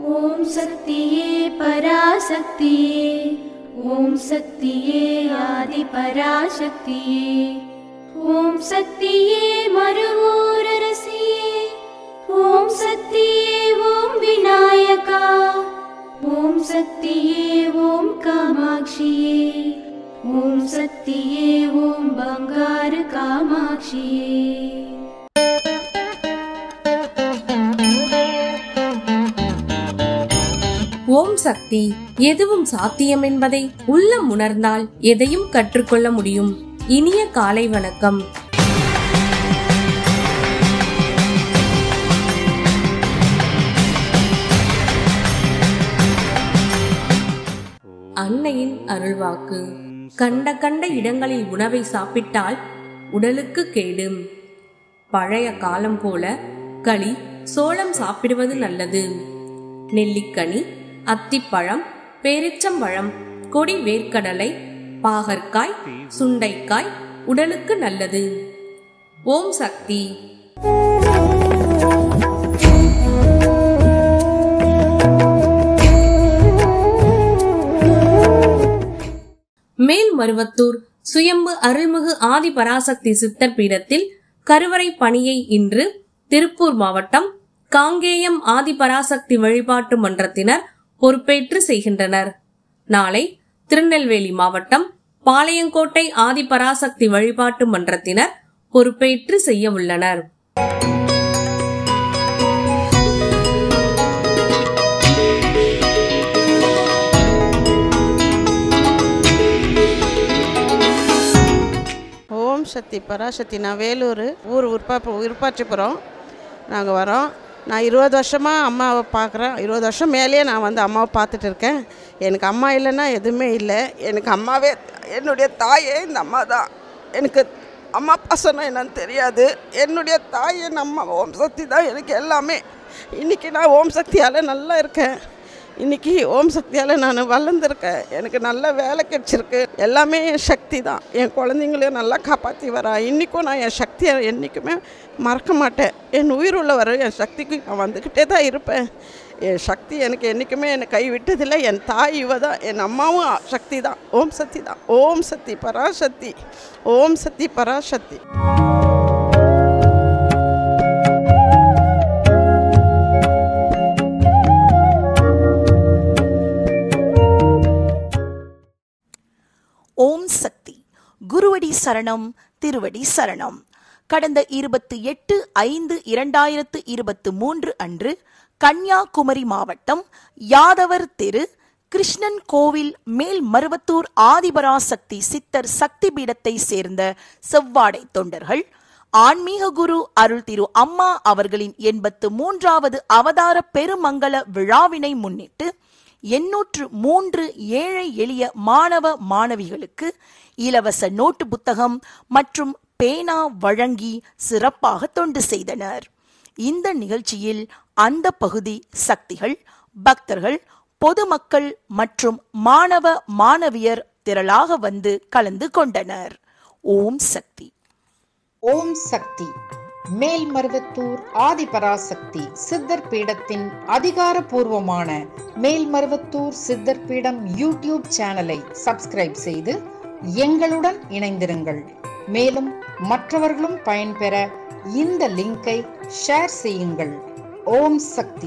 ஓம் சக்தியே பராசக்தியே ஓம் சக்தியே ஆதி பராசக்தியே ஓம் சக்தியே மறுவூரரசியே ஓம் சக்தியே ஓம் விநாயகா ஓம் சக்தியே ஓம் காமாட்சியே ஓம் சக்தியே ஓம் பங்காரு காமாட்சியே ஓம் சக்தி எதுவும் சாத்தியம் என்பதை உள்ளம் உணர்ந்தால் எதையும் கற்றுக்கொள்ள முடியும் இனிய காலை வணக்கம் அன்னையின் அருள்வாக்கு கண்ட கண்ட இடங்களில் உணவை சாப்பிட்டால் உடலுக்கு கேடு பழைய காலம் போல களி சோளம் சாப்பிடுவது நல்லது நெல்லிக்கனி அத்திப்பழம் பேரிச்சம்பழம் கொடி வேர்க்கடலை பாகற்காய் சுண்டைக்காய் உடலுக்கு நல்லது ஓம் சக்தி மேல்மருவத்தூர் சுயம்பு அருள்மிகு ஆதி பராசக்தி சித்தர் பீடத்தில் கருவறை பணியை இன்று திருப்பூர் மாவட்டம் காங்கேயம் ஆதி பராசக்தி வழிபாட்டு மன்றத்தினர் பொறுப்பேற்று செய்கின்றனர் நாளை திருநெல்வேலி மாவட்டம் பாளையங்கோட்டை ஆதி பராசக்தி வழிபாட்டு மன்றத்தினர் பொறுப்பேற்று செய்ய உள்ளனர் ஓம் சக்தி பராசக்தி நான் வேலூர் ஊர் உற்பா விருப்பாச்சிபுரம் நாங்கள் வரோம் நான் இருபது வருஷமாக அம்மாவை பார்க்குறேன் இருபது வருஷம் மேலேயே நான் வந்து அம்மாவை பார்த்துட்டு இருக்கேன் எனக்கு அம்மா இல்லைன்னா எதுவுமே இல்லை எனக்கு அம்மாவே என்னுடைய தாயே இந்த அம்மா தான் எனக்கு அம்மா பாசனம் என்னன்னு தெரியாது என்னுடைய தாய் என் அம்மா ஓம் சக்தி தான் எனக்கு எல்லாமே இன்றைக்கி நான் ஓம் சக்தியால் நல்லா இருக்கேன் இன்னைக்கு ஓம் சக்தியால் நான் வளர்ந்துருக்கேன் எனக்கு நல்ல வேலை கிடைச்சிருக்கு எல்லாமே என் சக்தி தான் என் குழந்தைங்களையும் நல்லா காப்பாற்றி வரா இன்றைக்கும் நான் என் சக்தியை என்றைக்குமே மறக்க மாட்டேன் என் உயிர் உள்ளவரை என் சக்திக்கு நான் வந்துக்கிட்டே தான் இருப்பேன் என் சக்தி எனக்கு என்றைக்குமே என்னை கை விட்டதில்லை என் தாய் இவ தான் என் அம்மாவும் சக்தி தான் ஓம் சக்தி தான் ஓம் சக்தி பராசக்தி ஓம் சக்தி பராசக்தி ஓம் சக்தி குருவடி சரணம் திருவடி சரணம் கடந்த இருபத்தி எட்டு ஐந்து இரண்டாயிரத்து இருபத்து மூன்று அன்று கன்னியாகுமரி மாவட்டம் யாதவர் தெரு கிருஷ்ணன் கோவில் மேல் மருவத்தூர் ஆதிபராசக்தி சித்தர் சக்தி பீடத்தை சேர்ந்த செவ்வாடை தொண்டர்கள் ஆன்மீக குரு அருள் திரு அம்மா அவர்களின் எண்பத்து மூன்றாவது அவதார பெருமங்கல விழாவினை முன்னிட்டு எண்ணூற்று மூன்று ஏழை எளிய மாணவ மாணவிகளுக்கு இலவச நோட்டு புத்தகம் மற்றும் பேனா வழங்கி சிறப்பாக தொண்டு செய்தனர் இந்த நிகழ்ச்சியில் அந்த பகுதி சக்திகள் பக்தர்கள் பொதுமக்கள் மற்றும் மாணவ மாணவியர் திரளாக வந்து கலந்து கொண்டனர் ஓம் சக்தி ஓம் சக்தி மேல்மருவத்தூர் ஆதிபராசக்தி சித்தர் பீடத்தின் அதிகாரப்பூர்வமான மேல்மருவத்தூர் சித்தர் பீடம் யூடியூப் சேனலை சப்ஸ்கிரைப் செய்து எங்களுடன் இணைந்திருங்கள் மேலும் மற்றவர்களும் பயன்பெற இந்த லிங்கை ஷேர் செய்யுங்கள் ஓம் சக்தி